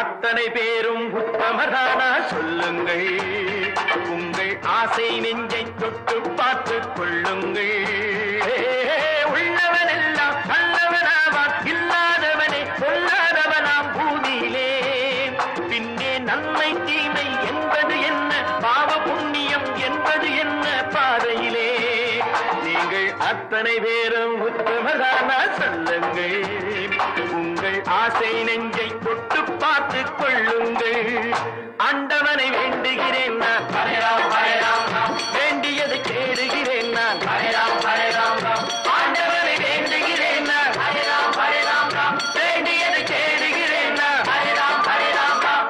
அத்தனை பேரும் உத்தமதானா சொல்லுங்கள் உங்கள் ஆசை நெஞ்சை தொட்டு பார்த்து கொள்ளுங்கள் உள்ளவன் எல்லாம் நல்லவனாவான் இல்லாதவனே சொல்லாதவனாம் பூமியிலே பின்னே நன்மை தீமை என்பது என்ன பாவ புண்ணியம் என்பது என்ன பாதையிலே நீங்கள் அத்தனை பேரும் உத்தமதானா சொல்லுங்கள் உங்கள் ஆசை நெஞ்சை தொட்டு பார்த்து கொள்ளுங்கள் ஆண்டவனை வேண்டுகிறேன் நான் ஹரேராம், ஹரேராம், ராம். வேண்டியதை தேடுகிறேன் நான் ஹரேராம், ஹரேராம், ராம். ஆண்டவனை வேண்டுகிறேன் நான் ஹரேராம், ஹரேராம், ராம். வேண்டியதை தேடுகிறேன் நான் ஹரேராம், ஹரேராம், ராம்.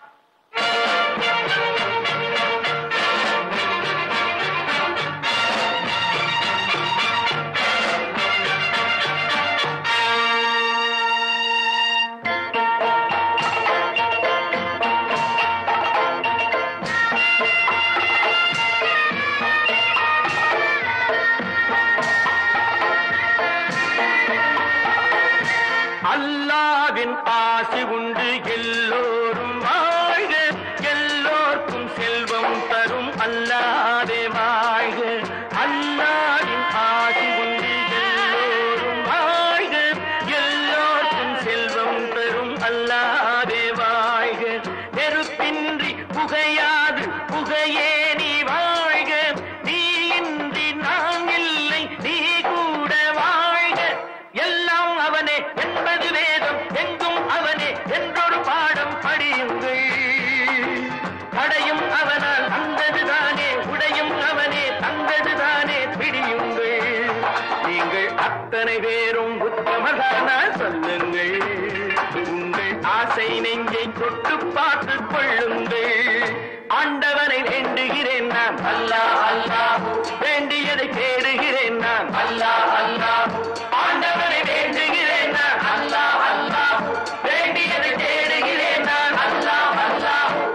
அல்லாவின் ஆசி உண்டு எல்லோரும் வாழ்க எல்லோர்க்கும் செல்வம் தரும் அல்லாதே வாழ்க அல்லாவின் ஆசி உண்டு எல்லோரும் வாழ்க எல்லோர்க்கும் செல்வம் தரும் அல்லாதே வாழ்க நெருப்பின்றி புகையாது புகையே நீ வாழ்க நீ இன்றி நான் இல்லை நீ கூட வாழ்க எல்லாம் அவனே என்பது வேதம் எங்கும் அவனே என்றொரு பாடம் படியுங்கள் கடையும் அவனால் வந்ததுதானே உடையும் அவனே தந்ததுதானே பிடியுங்கள் நீங்கள் அத்தனை பேரும் உத்தமதானா சொல்லுங்கள் உங்கள் ஆசை நெஞ்சை தொட்டு பார்த்து கொள்ளுங்கள் ஆண்டவனை வேண்டுகிறேன் நான் அல்லா அல்லா வேண்டியதை தேடுகிறேன் நான் அல்லா அல்லா ஆண்டவனை வேண்டுகிறேன் நான் அல்லா அல்லா வேண்டியதை தேடுகிறேன் நான் அல்லா அல்லா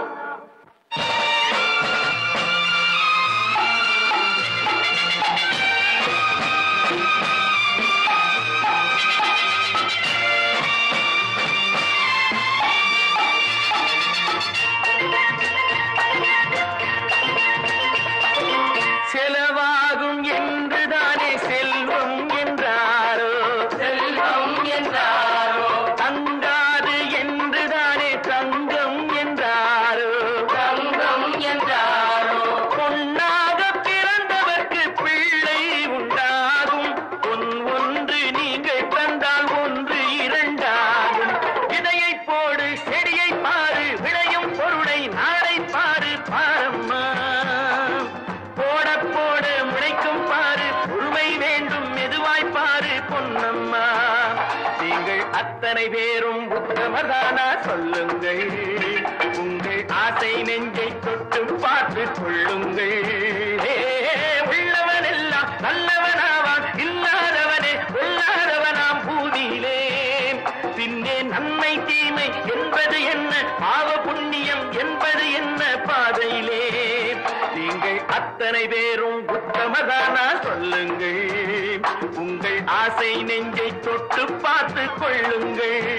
செலவாகும் என்றுதானே செல்வம் என்றாரோ செல்வம் என்றாரோ தங்காது என்றுதானே தங்கம் என்றாரோ தங்கம் என்றாரோ பொன்னாக பிறந்தவர்க்கு பிள்ளை உண்டாகும் பொன் ஒன்று நீங்கள் தந்தால் ஒன்று இரண்டாகும் இதையை போடு செடியை பாரு விளையும் பொருளை நாளை பாரு பாரம்மா போட போட முளைக்கும் பாரு பொறுமை வேண்டும் மெதுவாய் பாரு பொன்னம்மா நீங்கள் அத்தனை பேரும் உத்தமதானா சொல்லுங்கள் உங்கள் ஆசை நெஞ்சை தொட்டு பார்த்து கொள்ளுங்கள் ஏ, உள்ளவன் எல்லாம் நல்லவனாவான் இல்லாதவனே கொல்லாதவனாம் பூமியிலே பின்னே நன்மை தீமை என்பது என்ன பாவ புண்ணியம் என்பது என்ன பாதையிலே நீங்கள் அத்தனை பேரும் உத்தமதானா சொல்லுங்கள் உங்கள் ஆசை நெஞ்சை தொட்டு பார்த்து கொள்ளுங்கள்